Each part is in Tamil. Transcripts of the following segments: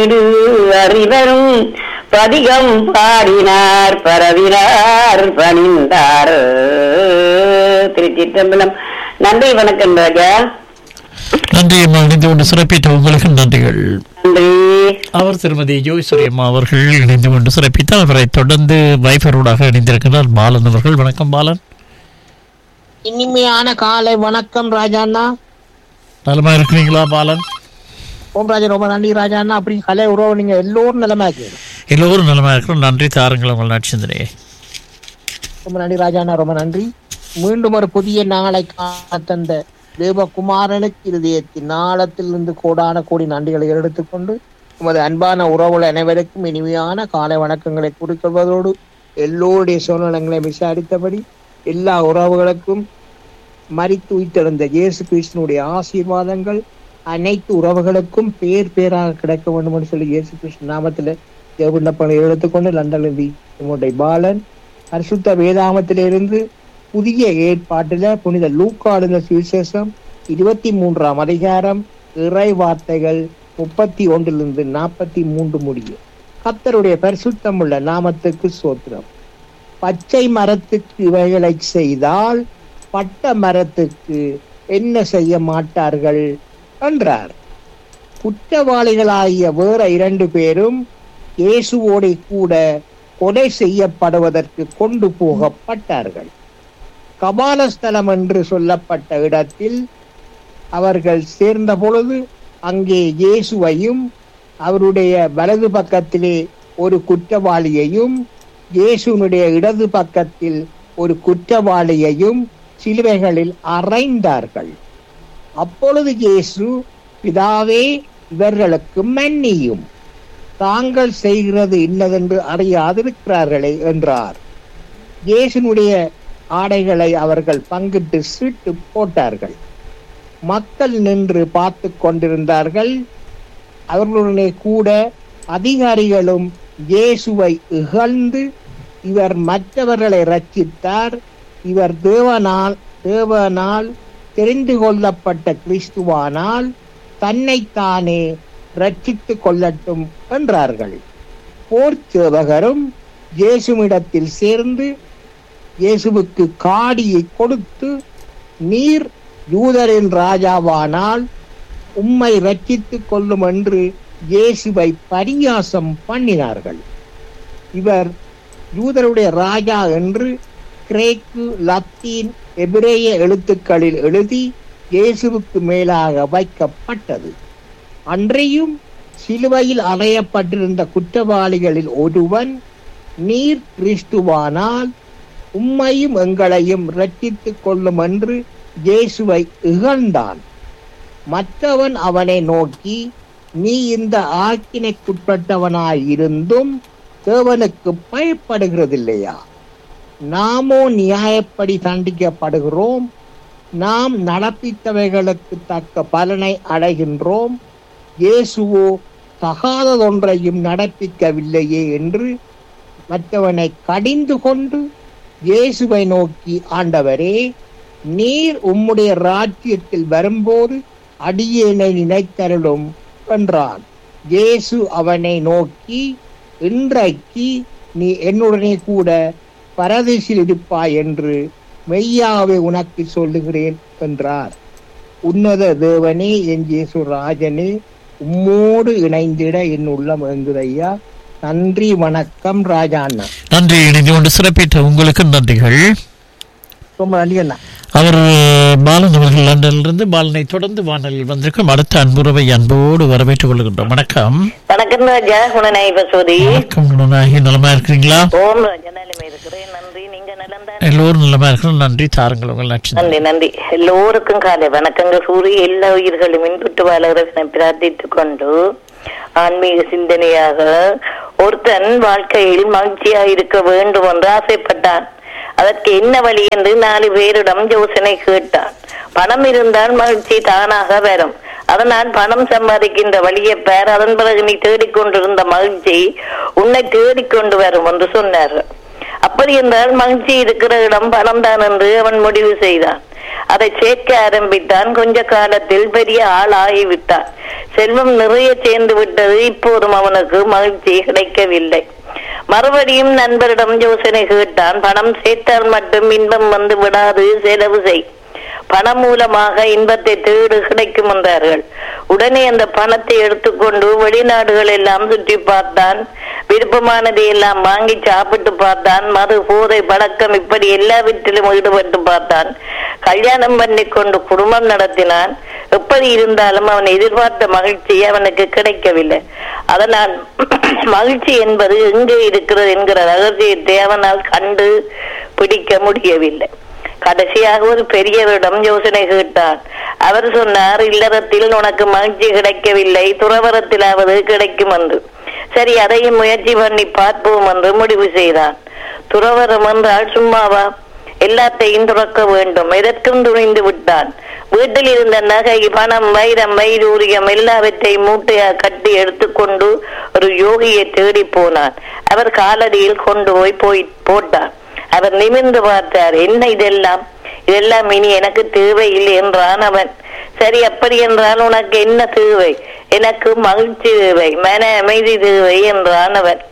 வீடு அறிவரும் பதிகம் பாடினார் பரவினார் பணிந்தார் திருச்சிற்றம்பலம் நன்றி வணக்கம் ராஜா நன்றி அம்மா இணைந்து கொண்டு சிறப்பித்த உங்களுக்கு நன்றிகள் நன்றி அவர் திருமதி ஜோய்ஸ்வரி அம்மா அவர்கள் இணைந்து கொண்டு சிறப்பித்தார் அவரை தொடர்ந்து வைஃபரோடாக இணைந்திருக்கிறார் பாலன் அவர்கள் வணக்கம் பாலன் இனிமையான காலை வணக்கம் ராஜாண்ணா நலமா இருக்கிறீங்களா பாலன் ஓம் ராஜா ரொம்ப நன்றி ராஜாண்ணா அப்படி கலை உறவு நீங்க எல்லோரும் நிலைமை எல்லோரும் நலமா இருக்கிறோம் நன்றி தாருங்கள் உங்கள் நட்சத்திரையை ரொம்ப நன்றி ராஜாண்ணா ரொம்ப நன்றி மீண்டும் ஒரு புதிய நாளை காண தந்த தேவகுமாரனுக்கு இருதயத்தின் நாளத்திலிருந்து கோடான கோடி நன்றிகளை எடுத்துக்கொண்டு உமது அன்பான உறவுகள் அனைவருக்கும் இனிமையான காலை வணக்கங்களை கொடுக்கொள்வதோடு எல்லோருடைய சூழ்நிலங்களை விசாரித்தபடி எல்லா உறவுகளுக்கும் மரித்து உயிர்த்தெழுந்த இயேசு கிறிஸ்தனுடைய ஆசீர்வாதங்கள் அனைத்து உறவுகளுக்கும் பேர் பேராக கிடைக்க வேண்டும் என்று சொல்லி இயேசு கிருஷ்ண நாமத்தில் தேவண்டப்பனை எடுத்துக்கொண்டு லண்டனில் உங்களுடைய பாலன் பரிசுத்த வேதாமத்திலிருந்து புதிய ஏற்பாட்டில புனித லூக்காடுங்க சுவிசேஷம் இருபத்தி மூன்றாம் அதிகாரம் இறை வார்த்தைகள் முப்பத்தி ஒன்றிலிருந்து நாற்பத்தி மூன்று முடியும் கத்தருடைய பரிசுத்தமுள்ள நாமத்துக்கு சோத்திரம் பச்சை மரத்துக்கு இவைகளை செய்தால் பட்ட மரத்துக்கு என்ன செய்ய மாட்டார்கள் என்றார் குற்றவாளிகளாகிய வேற இரண்டு பேரும் இயேசுவோட கூட கொலை செய்யப்படுவதற்கு கொண்டு போகப்பட்டார்கள் கபாலஸ்தலம் என்று சொல்லப்பட்ட இடத்தில் அவர்கள் சேர்ந்த பொழுது அங்கே இயேசுவையும் அவருடைய வலது பக்கத்திலே ஒரு குற்றவாளியையும் இயேசுனுடைய இடது பக்கத்தில் ஒரு குற்றவாளியையும் சிலுவைகளில் அறைந்தார்கள் அப்பொழுது இயேசு பிதாவே இவர்களுக்கு மன்னியும் தாங்கள் செய்கிறது இன்னதென்று அறியாதிருக்கிறார்களே என்றார் இயேசுனுடைய ஆடைகளை அவர்கள் பங்கிட்டு சீட்டு போட்டார்கள் மக்கள் நின்று பார்த்து கொண்டிருந்தார்கள் அவர்களுடனே கூட அதிகாரிகளும் இயேசுவை இகழ்ந்து இவர் மற்றவர்களை ரட்சித்தார் இவர் தேவனால் தேவனால் தெரிந்து கொள்ளப்பட்ட கிறிஸ்துவானால் தன்னைத்தானே ரட்சித்துக் கொள்ளட்டும் என்றார்கள் போர் சேவகரும் இயேசுவிடத்தில் சேர்ந்து இயேசுவுக்கு காடியை கொடுத்து நீர் யூதரின் ராஜாவானால் உம்மை ரட்சித்துக் கொள்ளும் என்று இயேசுவை பரியாசம் பண்ணினார்கள் இவர் யூதருடைய ராஜா என்று கிரேக்கு லத்தீன் எபிரேய எழுத்துக்களில் எழுதி இயேசுவுக்கு மேலாக வைக்கப்பட்டது அன்றையும் சிலுவையில் அறையப்பட்டிருந்த குற்றவாளிகளில் ஒருவன் நீர் கிறிஸ்துவானால் உம்மையும் எங்களையும் ரட்சித்துக் கொள்ளும் என்று இயேசுவை இகழ்ந்தான் மற்றவன் அவனை நோக்கி நீ இந்த ஆக்கினைக்குட்பட்டவனாயிருந்தும் தேவனுக்கு பயப்படுகிறதில்லையா நாமோ நியாயப்படி தண்டிக்கப்படுகிறோம் நாம் நடப்பித்தவைகளுக்கு தக்க பலனை அடைகின்றோம் இயேசுவோ தகாததொன்றையும் நடப்பிக்கவில்லையே என்று மற்றவனை கடிந்து கொண்டு இயேசுவை நோக்கி ஆண்டவரே நீர் உம்முடைய ராஜ்யத்தில் வரும்போது அடியேனை நினைத்தருளும் என்றான் இயேசு அவனை நோக்கி இன்றைக்கு நீ என்னுடனே கூட பரதேசில் இருப்பாய் என்று மெய்யாவே உனக்கு சொல்லுகிறேன் என்றார் உன்னத தேவனே என் இயேசு ராஜனே உம்மோடு இணைந்திட என் உள்ளம் எங்குதையா நன்றி வணக்கம் ராஜா அண்ணா நன்றி இணைந்து கொண்டு சிறப்பித்த உங்களுக்கு நன்றிகள் ரொம்ப நன்றி அண்ணா அவர் பாலன் அவர்கள் லண்டனிலிருந்து பாலனை தொடர்ந்து வானலில் வந்திருக்கும் அடுத்த அன்புறவை அன்போடு வரவேற்றுக் கொள்கின்றோம் வணக்கம் வணக்கம் ராஜா குணநாய் பசோதி வணக்கம் குணநாயகி நலமா இருக்கிறீங்களா ஓம் ராஜா நிலைமை இருக்கிறேன் நன்றி நீங்க நலம்தான் எல்லோரும் நலமா இருக்கிறோம் நன்றி தாருங்கள் உங்கள் நட்சத்திரம் நன்றி நன்றி எல்லோருக்கும் காலை வணக்கங்கள் கூறி எல்லா உயிர்களும் இன்புற்று வாழ பிரார்த்தித்துக் கொண்டு ஆன்மீக சிந்தனையாக ஒருத்தன் வாழ்க்கையில் மகிழ்ச்சியா இருக்க வேண்டும் என்று ஆசைப்பட்டான் அதற்கு என்ன வழி என்று நாலு பேரிடம் யோசனை கேட்டான் பணம் இருந்தால் மகிழ்ச்சி தானாக வரும் அதனால் பணம் சம்பாதிக்கின்ற வழியை பேர் அதன் பிறகு நீ தேடிக்கொண்டிருந்த மகிழ்ச்சி உன்னை தேடிக்கொண்டு வரும் என்று சொன்னார் அப்படி என்றால் மகிழ்ச்சி இருக்கிற இடம் பணம் தான் என்று அவன் முடிவு செய்தான் அதை சேர்க்க ஆரம்பித்தான் கொஞ்ச காலத்தில் பெரிய ஆளாகிவிட்டான் செல்வம் நிறைய சேர்ந்து விட்டது இப்போதும் அவனுக்கு மகிழ்ச்சி கிடைக்கவில்லை மறுபடியும் நண்பரிடம் யோசனை கேட்டான் பணம் சேர்த்தால் மட்டும் இன்பம் வந்து விடாது செலவு செய் பணம் மூலமாக இன்பத்தை தேடு கிடைக்கும் என்றார்கள் உடனே அந்த பணத்தை எடுத்துக்கொண்டு வெளிநாடுகள் எல்லாம் சுற்றி பார்த்தான் விருப்பமானதை எல்லாம் வாங்கி சாப்பிட்டு பார்த்தான் மது போதை பழக்கம் இப்படி எல்லாவற்றிலும் ஈடுபட்டு பார்த்தான் கல்யாணம் பண்ணி கொண்டு குடும்பம் நடத்தினான் எப்படி இருந்தாலும் அவன் எதிர்பார்த்த மகிழ்ச்சி அவனுக்கு கிடைக்கவில்லை அதனால் மகிழ்ச்சி என்பது எங்கே இருக்கிறது என்கிற ரகசியத்தை அவனால் கண்டு பிடிக்க முடியவில்லை கடைசியாக ஒரு பெரியவரிடம் யோசனை கேட்டான் அவர் சொன்னார் இல்லறத்தில் உனக்கு மகிழ்ச்சி கிடைக்கவில்லை துறவரத்திலாவது கிடைக்கும் என்று சரி அதையும் முயற்சி பண்ணி பார்ப்போம் என்று முடிவு செய்தான் துறவரம் என்றால் சும்மாவா எல்லாத்தையும் துறக்க வேண்டும் எதற்கும் துணிந்து விட்டான் வீட்டில் இருந்த நகை பணம் வைரம் வைரூரியம் எல்லாவற்றையும் மூட்டையா கட்டி எடுத்துக்கொண்டு ஒரு யோகியை தேடி போனான் அவர் காலடியில் கொண்டு போய் போய் போட்டான் அவர் நிமிர்ந்து பார்த்தார் என்ன இதெல்லாம் இதெல்லாம் இனி எனக்கு தேவையில்லை என்றான் அவன் சரி அப்படி என்றால் உனக்கு என்ன தேவை எனக்கு மகிழ்ச்சி தேவை மன அமைதி தேவை என்றான் அவன்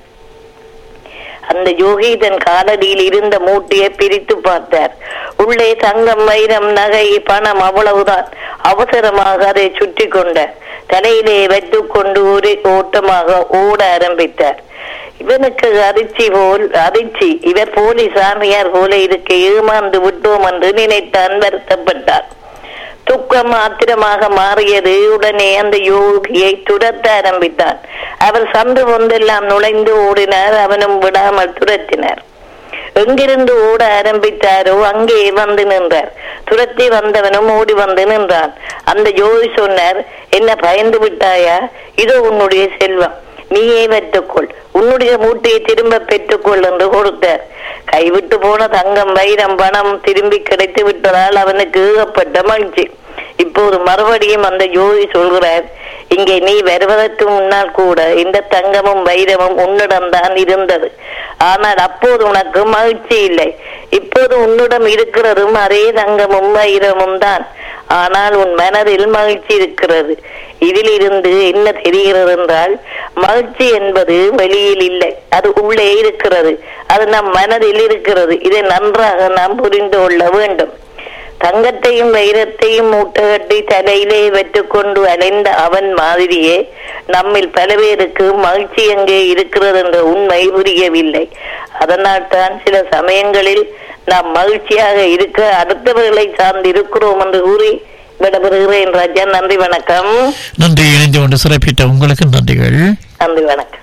அந்த யோகி தன் காலடியில் இருந்த மூட்டையை பிரித்து பார்த்தார் உள்ளே தங்கம் வைரம் நகை பணம் அவ்வளவுதான் அவசரமாக அதை சுற்றி கொண்டார் தலையிலே வைத்துக் கொண்டு ஒரே ஓட்டமாக ஓட ஆரம்பித்தார் இவனுக்கு அதிர்ச்சி போல் அதிர்ச்சி இவர் போலி சாமியார் போல இருக்க ஏமாந்து விட்டோம் என்று நினைத்தான் வருத்தப்பட்டார் துக்கம் ஆத்திரமாக மாறியது உடனே அந்த யோகியை துரத்த ஆரம்பித்தான் அவர் சந்து ஒன்றெல்லாம் நுழைந்து ஓடினார் அவனும் விடாமல் துரத்தினார் எங்கிருந்து ஓட ஆரம்பித்தாரோ அங்கே வந்து நின்றார் துரத்தி வந்தவனும் ஓடி வந்து நின்றான் அந்த யோகி சொன்னார் என்ன பயந்து விட்டாயா இதோ உன்னுடைய செல்வம் நீயே வைத்துக்கொள் உன்னுடைய மூட்டையை திரும்ப பெற்றுக்கொள் என்று கொடுத்தார் கைவிட்டு போன தங்கம் வைரம் பணம் திரும்பி கிடைத்து விட்டதால் அவனுக்கு ஏகப்பட்ட மகிழ்ச்சி இப்போது மறுபடியும் அந்த யோகி சொல்கிறார் இங்கே நீ வருவதற்கு முன்னால் கூட இந்த தங்கமும் வைரமும் உன்னிடம்தான் இருந்தது ஆனால் அப்போது உனக்கு மகிழ்ச்சி இல்லை இப்போது உன்னிடம் இருக்கிறதும் அதே தங்கமும் வைரமும் தான் ஆனால் உன் மனதில் மகிழ்ச்சி இருக்கிறது இதில் இருந்து என்ன தெரிகிறது என்றால் மகிழ்ச்சி என்பது வெளியில் இல்லை அது உள்ளே இருக்கிறது அது நம் மனதில் இருக்கிறது இதை நன்றாக நாம் புரிந்து கொள்ள வேண்டும் தங்கத்தையும் வைரத்தையும் மூட்டை கட்டி தலையிலே வைத்துக்கொண்டு அலைந்த அவன் மாதிரியே நம்மில் பல பேருக்கு மகிழ்ச்சி எங்கே இருக்கிறது என்ற உண்மை புரியவில்லை அதனால் தான் சில சமயங்களில் நாம் மகிழ்ச்சியாக இருக்க அடுத்தவர்களை சார்ந்து இருக்கிறோம் என்று கூறி விடப்பெறுகிறேன் ராஜா நன்றி வணக்கம் நன்றி இணைந்து கொண்டு சிறப்பித்த உங்களுக்கு நன்றிகள் நன்றி வணக்கம்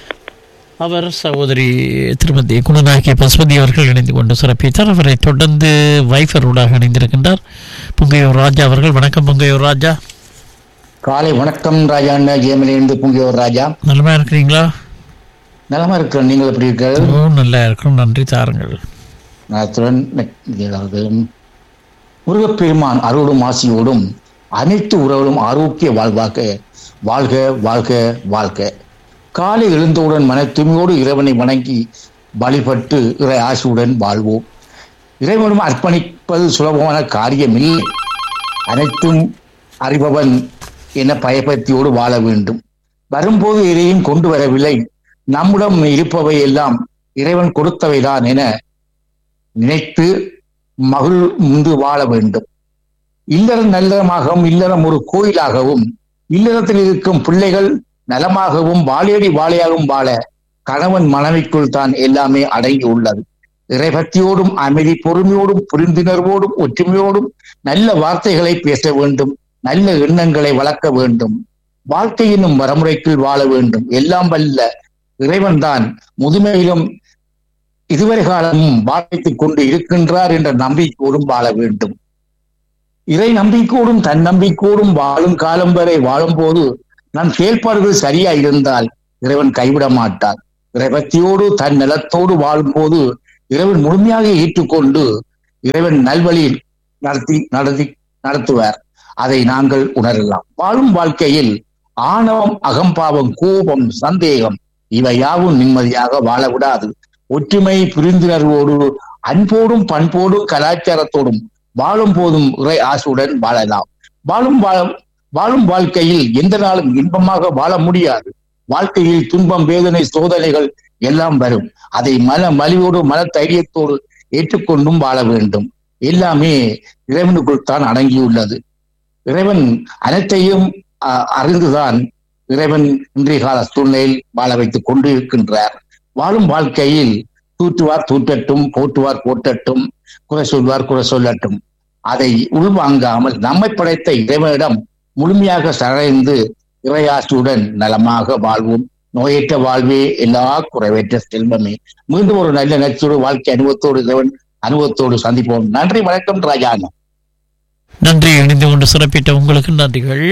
அவர் சகோதரி திருமதி குணநாயகி பசுபதி அவர்கள் இணைந்து கொண்டு சிறப்பித்தார் அவரை தொடர்ந்து வைஃபரோடாக இணைந்திருக்கின்றார் புங்கையூர் ராஜா அவர்கள் வணக்கம் புங்கையூர் ராஜா காலை வணக்கம் ராஜா அண்ணா ஜெயமலிருந்து புங்கியோர் ராஜா நலமா இருக்கிறீங்களா நலமா இருக்கிறேன் நீங்கள் எப்படி இருக்கிறீர்கள் ஓ நல்லா இருக்கும் நன்றி தாருங்கள் நலத்துடன் அதாவது முருகப்பெருமான் அருளும் ஆசியோடும் அனைத்து உறவுகளும் ஆரோக்கிய வாழ்வாக வாழ்க வாழ்க வாழ்க காலை எழுந்தவுடன் மன தூய்மையோடு இறைவனை வணங்கி வழிபட்டு இறை ஆசியுடன் வாழ்வோம் இறைவனும் அர்ப்பணிப்பது சுலபமான காரியம் இல்லை அனைத்தும் அறிபவன் என பயபக்தியோடு வாழ வேண்டும் வரும்போது எதையும் கொண்டு வரவில்லை நம்மிடம் இருப்பவை எல்லாம் இறைவன் கொடுத்தவைதான் என நினைத்து மகிழ் முந்து வாழ வேண்டும் இல்லறம் நல்லறமாகவும் இல்லறம் ஒரு கோயிலாகவும் இல்லறத்தில் இருக்கும் பிள்ளைகள் நலமாகவும் வாழையடி வாழையாகவும் வாழ கணவன் மனைவிக்குள் தான் எல்லாமே அடங்கி உள்ளது இறைபக்தியோடும் அமைதி பொறுமையோடும் புரிந்துணர்வோடும் ஒற்றுமையோடும் நல்ல வார்த்தைகளை பேச வேண்டும் நல்ல எண்ணங்களை வளர்க்க வேண்டும் வாழ்க்கை என்னும் வரமுறைக்குள் வாழ வேண்டும் எல்லாம் வல்ல இறைவன் தான் முதுமையிலும் இதுவரை காலமும் வாழ்த்துக் கொண்டு இருக்கின்றார் என்ற நம்பிக்கையோடும் வாழ வேண்டும் இறை நம்பிக்கையோடும் தன் நம்பிக்கையோடும் வாழும் காலம் வரை வாழும்போது நம் செயல்பாடுகள் சரியா இருந்தால் இறைவன் கைவிட மாட்டார் இறைபக்தியோடு தன் நிலத்தோடு வாழும்போது இறைவன் முழுமையாக ஏற்றுக்கொண்டு இறைவன் நல்வழியில் நடத்தி நடத்தி நடத்துவார் அதை நாங்கள் உணரலாம் வாழும் வாழ்க்கையில் ஆணவம் அகம்பாவம் கோபம் சந்தேகம் இவை யாவும் நிம்மதியாக வாழ விடாது ஒற்றுமை புரிந்துணர்வோடு அன்போடும் பண்போடும் கலாச்சாரத்தோடும் வாழும் போதும் இறை ஆசுடன் வாழலாம் வாழும் வாழும் வாழும் வாழ்க்கையில் எந்த நாளும் இன்பமாக வாழ முடியாது வாழ்க்கையில் துன்பம் வேதனை சோதனைகள் எல்லாம் வரும் அதை மன மலிவோடு மன தைரியத்தோடு ஏற்றுக்கொண்டும் வாழ வேண்டும் எல்லாமே இறைவனுக்குள் தான் அடங்கியுள்ளது இறைவன் அனைத்தையும் அஹ், அறிந்துதான் இறைவன் இன்றைய கால சூழ்நிலையில் வாழ வைத்துக் கொண்டு இருக்கின்றார் வாழும் வாழ்க்கையில் தூற்றுவார் தூற்றட்டும் போற்றுவார் போற்றட்டும் குறை சொல்வார் குறை சொல்லட்டும் அதை உள்வாங்காமல் நம்மை படைத்த இறைவனிடம் முழுமையாக சரைந்து இறையாற்றுடன் நலமாக வாழ்வோம் நோயற்ற வாழ்வே எல்லா குறைவற்ற செல்வமே மீண்டும் ஒரு நல்ல நட்சோடு வாழ்க்கை அனுபவத்தோடு இறைவன் அனுபவத்தோடு சந்திப்போம் நன்றி வணக்கம் ராஜாங்க நன்றி இணைந்து கொண்டு சிறப்பித்த உங்களுக்கு நன்றிகள்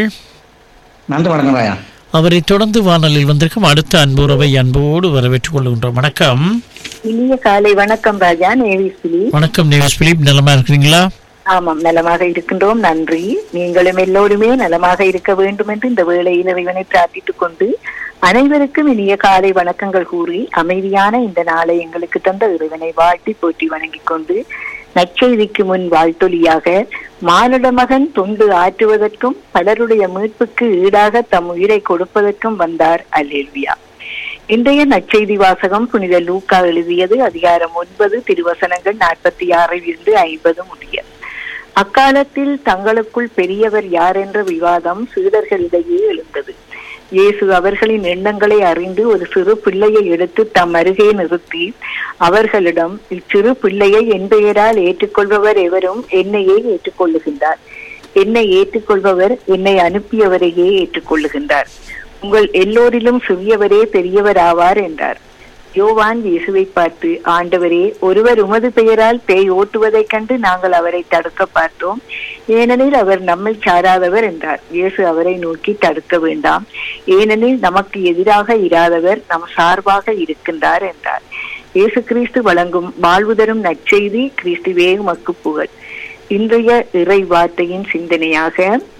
நன்றி வணக்கம் ராஜா அவரை தொடர்ந்து வானலில் வந்திருக்கும் அடுத்த அன்புறவை அன்போடு வரவேற்றுக் கொள்கின்றோம் வணக்கம் இனிய காலை வணக்கம் ராஜா நேவிஸ்லி வணக்கம் நேவிஸ் பிலிப் நலமா இருக்கிறீங்களா ஆமாம் நலமாக இருக்கின்றோம் நன்றி நீங்களும் எல்லோருமே நலமாக இருக்க வேண்டும் என்று இந்த வேளையில் இறைவனை பிரார்த்தித்துக் கொண்டு அனைவருக்கும் இனிய காலை வணக்கங்கள் கூறி அமைதியான இந்த நாளை எங்களுக்கு தந்த இறைவனை வாழ்த்தி போற்றி வணங்கிக் கொண்டு நற்செய்திக்கு முன் வாழ்த்தொலியாக மானுட மகன் தொண்டு ஆற்றுவதற்கும் பலருடைய மீட்புக்கு ஈடாக தம் உயிரை கொடுப்பதற்கும் வந்தார் அல்லேல்வியா இன்றைய நற்செய்தி வாசகம் புனித லூக்கா எழுதியது அதிகாரம் ஒன்பது திருவசனங்கள் நாற்பத்தி ஆறில் இருந்து ஐம்பது முடிய அக்காலத்தில் தங்களுக்குள் பெரியவர் யார் என்ற விவாதம் சீடர்களிடையே எழுந்தது இயேசு அவர்களின் எண்ணங்களை அறிந்து ஒரு சிறு பிள்ளையை எடுத்து தம் அருகே நிறுத்தி அவர்களிடம் இச்சிறு பிள்ளையை என் பெயரால் ஏற்றுக்கொள்பவர் எவரும் என்னையே ஏற்றுக்கொள்ளுகின்றார் என்னை ஏற்றுக்கொள்பவர் என்னை அனுப்பியவரையே ஏற்றுக்கொள்ளுகின்றார் உங்கள் எல்லோரிலும் சிறியவரே பெரியவர் ஆவார் என்றார் யோவான் இயேசுவை பார்த்து ஆண்டவரே ஒருவர் உமது பெயரால் பேய் ஓட்டுவதைக் கண்டு நாங்கள் அவரை தடுக்க பார்த்தோம் ஏனெனில் அவர் நம்மை சாராதவர் என்றார் இயேசு அவரை நோக்கி தடுக்க வேண்டாம் ஏனெனில் நமக்கு எதிராக இராதவர் நம் சார்பாக இருக்கின்றார் என்றார் இயேசு கிறிஸ்து வழங்கும் வாழ்வு தரும் நற்செய்தி கிறிஸ்துவே உமக்கு புகழ் இன்றைய இறை வார்த்தையின் சிந்தனையாக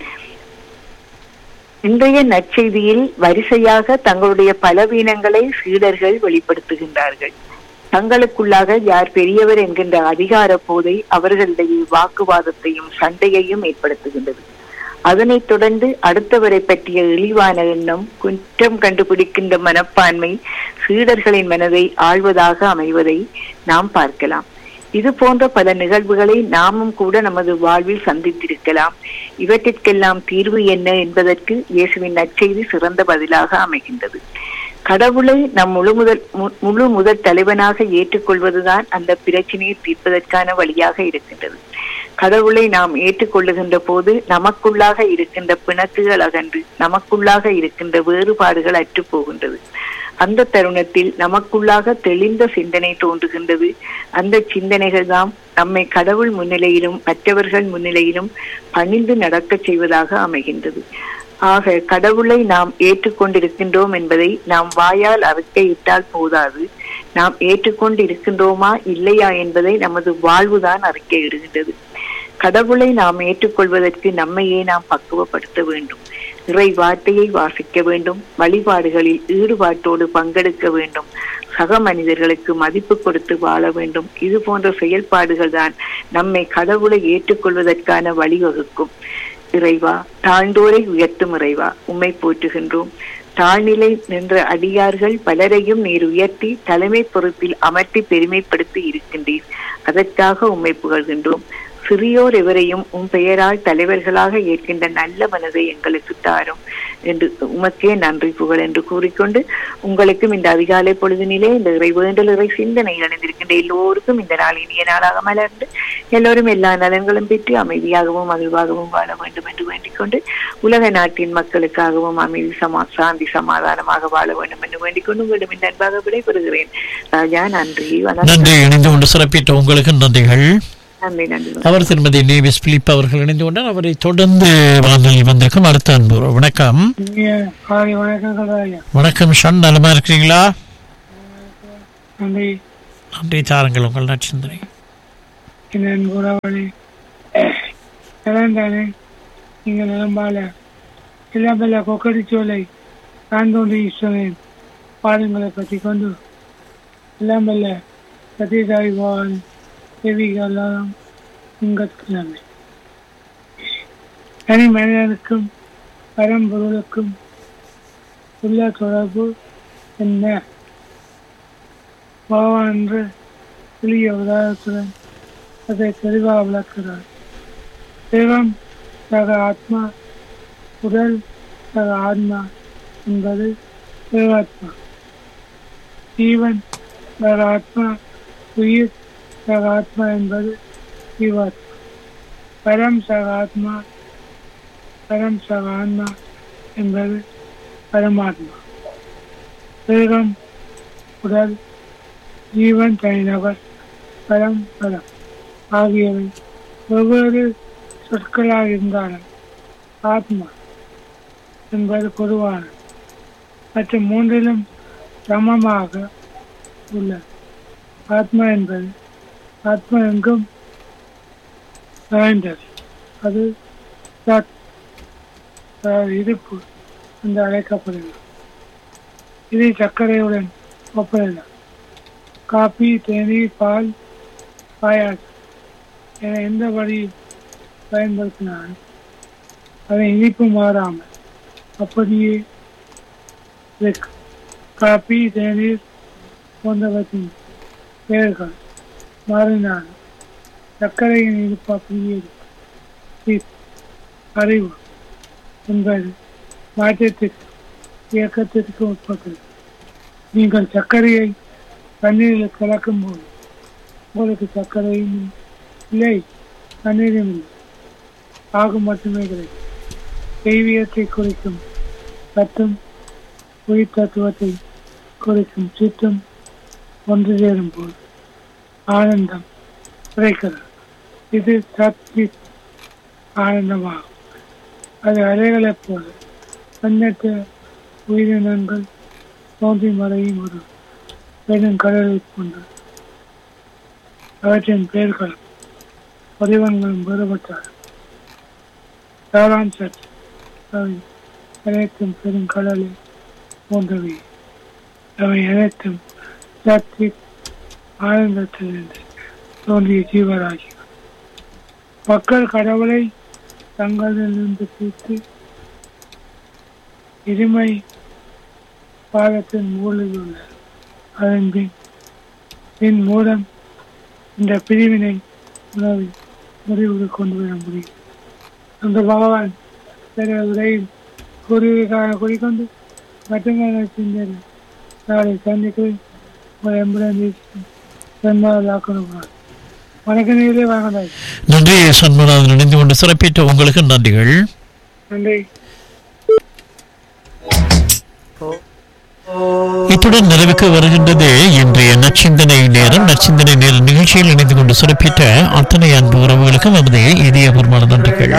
இன்றைய நற்செய்தியில் வரிசையாக தங்களுடைய பலவீனங்களை சீடர்கள் வெளிப்படுத்துகின்றார்கள் தங்களுக்குள்ளாக யார் பெரியவர் என்கின்ற அதிகார போதை அவர்களிடையே வாக்குவாதத்தையும் சண்டையையும் ஏற்படுத்துகின்றது அதனைத் தொடர்ந்து அடுத்தவரை பற்றிய இழிவான எண்ணம் குற்றம் கண்டுபிடிக்கின்ற மனப்பான்மை சீடர்களின் மனதை ஆழ்வதாக அமைவதை நாம் பார்க்கலாம் இது போன்ற பல நிகழ்வுகளை நாமும் கூட நமது வாழ்வில் சந்தித்திருக்கலாம் இவற்றிற்கெல்லாம் தீர்வு என்ன என்பதற்கு இயேசுவின் நற்செய்தி சிறந்த பதிலாக அமைகின்றது கடவுளை நம் முழு முதல் மு- முழு முதல் தலைவனாக ஏற்றுக்கொள்வதுதான் அந்த பிரச்சனையை தீர்ப்பதற்கான வழியாக இருக்கின்றது கடவுளை நாம் ஏற்றுக்கொள்ளுகின்ற போது நமக்குள்ளாக இருக்கின்ற பிணக்குகள் அகன்று நமக்குள்ளாக இருக்கின்ற வேறுபாடுகள் அற்று போகின்றது அந்த தருணத்தில் நமக்குள்ளாக தெளிந்த சிந்தனை தோன்றுகின்றது அந்த சிந்தனைகள் தான் நம்மை கடவுள் முன்னிலையிலும் மற்றவர்கள் முன்னிலையிலும் பணிந்து நடக்கச் செய்வதாக அமைகின்றது ஆக கடவுளை நாம் ஏற்றுக்கொண்டிருக்கின்றோம் என்பதை நாம் வாயால் அறிக்கையிட்டால் போதாது நாம் ஏற்றுக்கொண்டு இருக்கின்றோமா இல்லையா என்பதை நமது வாழ்வுதான் அறிக்கையிடுகின்றது கடவுளை நாம் ஏற்றுக்கொள்வதற்கு நம்மையே நாம் பக்குவப்படுத்த வேண்டும் இறை வார்த்தையை வாசிக்க வேண்டும் வழிபாடுகளில் ஈடுபாட்டோடு பங்கெடுக்க வேண்டும் சக மனிதர்களுக்கு மதிப்பு கொடுத்து வாழ வேண்டும் இது போன்ற செயல்பாடுகள் தான் நம்மை கடவுளை ஏற்றுக்கொள்வதற்கான வழிவகுக்கும் இறைவா தாழ்ந்தோரை உயர்த்தும் இறைவா உம்மை போற்றுகின்றோம் தாழ்நிலை நின்ற அடியார்கள் பலரையும் நீர் உயர்த்தி தலைமை பொறுப்பில் அமர்த்தி பெருமைப்படுத்தி இருக்கின்றீர் அதற்காக உம்மை புகழ்கின்றோம் சிறியோர் எவரையும் உம் பெயரால் தலைவர்களாக ஏற்கின்ற நல்ல மனதை எங்களுக்கு தாரும் என்று உமக்கே நன்றி புகழ் என்று கூறிக்கொண்டு உங்களுக்கும் இந்த அதிகாலை பொழுதினிலே இந்த இறை வேண்டல் இறை சிந்தனை அணிந்திருக்கின்ற எல்லோருக்கும் இந்த நாள் இனிய நாளாக மலர்ந்து எல்லோரும் எல்லா நலன்களும் பெற்று அமைதியாகவும் மகிழ்வாகவும் வாழ வேண்டும் என்று வேண்டிக் கொண்டு உலக நாட்டின் மக்களுக்காகவும் அமைதி சமா சாந்தி சமாதானமாக வாழ வேண்டும் என்று வேண்டிக் கொண்டு உங்களிடம் இந்த அன்பாக விடைபெறுகிறேன் ராஜா நன்றி வணக்கம் நன்றி இணைந்து கொண்டு சிறப்பித்த உங்களுக்கு நன்றிகள் நன்றி நன்றி அவர் திருமதி நேவிஸ் பிலிப் அவர்கள் இணைந்து கொண்டார் அவரை தொடர்ந்து வானொலி வந்திருக்கும் அடுத்த அன்பு வணக்கம் காலை வணக்கங்கள் ஐயா வணக்கம் ஷன் நலமா இருக்கிறீங்களா நன்றி நன்றி தாருங்கள் உங்கள் நற்சிந்தனை என் உறவுகளே நலம் தானே நீங்கள் நலம்பால எல்லாம் பல கொக்கடிச்சோலை நான் தோன்றி ஈஸ்வரன் பாடங்களை பற்றி கொண்டு எல்லாம் பல்ல சத்யசாய் பகவான் தேவிகள் எல்லாரும் திங்கட்கிழமை தனி மனிதனுக்கும் பரம்பொருளுக்கும் உள்ள தொடர்பு என்ன பகவான் என்று எளிய உதாரணத்துடன் அதை தெளிவாக விளக்குகிறார் தேவம் சக ஆத்மா உடல் சக ஆத்மா என்பது தேவாத்மா ஜீவன் சக ஆத்மா உயிர் சக ஆத்மா என்பது ஜீவாத்மா பரம் சக ஆத்மா பரம் சக ஆன்மா என்பது பரமாத்மா தேகம் உடல் ஜீவன் தனிநபர் பரம் பரம் ஆகியவை வெவ்வேறு சொற்களாக இருந்தாலும் ஆத்மா என்பது பொதுவான மற்ற மூன்றிலும் சமமாக உள்ளது ஆத்மா என்பது ஆத்மா எங்கும் நிறைந்தது அது சத் அதாவது இருப்பு என்று அழைக்கப்படுகிறது இதை சர்க்கரையுடன் ஒப்பிடலாம் காபி தேநீர் பால் பாயாசம் என எந்த வழியில் பயன்படுத்தினாலும் அதை இனிப்பு மாறாமல் அப்படியே இருக்கும் காபி தேநீர் போன்றவற்றின் பெயர்கள் மாறினாலும் சர்க்கரையின் இனிப்பு அப்படியே இருக்கும் இது அறிவு என்பது மாற்றத்திற்கு இயக்கத்திற்கு உட்பட்டது நீங்கள் சர்க்கரையை தண்ணீரில் கலக்கும் போது உங்களுக்கு சர்க்கரையும் இல்லை தண்ணீரும் இல்லை ஆகும் மட்டுமே கிடைக்கும் தெய்வீகத்தை குறிக்கும் சத்தும் உயிர் தத்துவத்தை குறிக்கும் சித்தம் ஒன்று சேரும் போது ஆனந்தம் கிடைக்கிறது இது சத்வி ஆனந்தமாகும் அது அலைகளைப் போல எண்ணற்ற உயிரினங்கள் தோன்றி மறையும் ஒரு பெரும் கடலை போன்று அவற்றின் பெயர்கள் வடிவங்களும் வேறுபட்டார் சாராம் சட் அவை அனைத்தும் பெரும் கடலை போன்றவை அவை அனைத்தும் சக்தி ஆனந்தத்திலிருந்து தோன்றிய ஜீவராசிகள் மக்கள் கடவுளை தங்களிலிருந்து பிரித்து இருமை பாதத்தின் மூலில் உள்ள அதன் பின் பின் மூலம் இந்த பிரிவினை உணவை முடிவுக்கு கொண்டு வர முடியும் அந்த பகவான் பிற உரையில் கூறியதற்காக கூறிக்கொண்டு மட்டுமே சிந்தனை நாளை சந்திக்கிறேன் உங்கள் எம்புடன் ஜென்மாவில் வணக்க நேரிலே வாங்கினாய் நன்றி சண்முகநாதன் இணைந்து கொண்டு சிறப்பித்த உங்களுக்கு நன்றிகள் நன்றி இத்துடன் நிறைவுக்கு வருகின்றது இன்றைய நற்சிந்தனை நேரம் நற்சிந்தனை நேர நிகழ்ச்சியில் இணைந்து கொண்டு சிறப்பித்த அத்தனை அன்பு உறவுகளுக்கும் நமது இதயபூர்வமான நன்றிகள்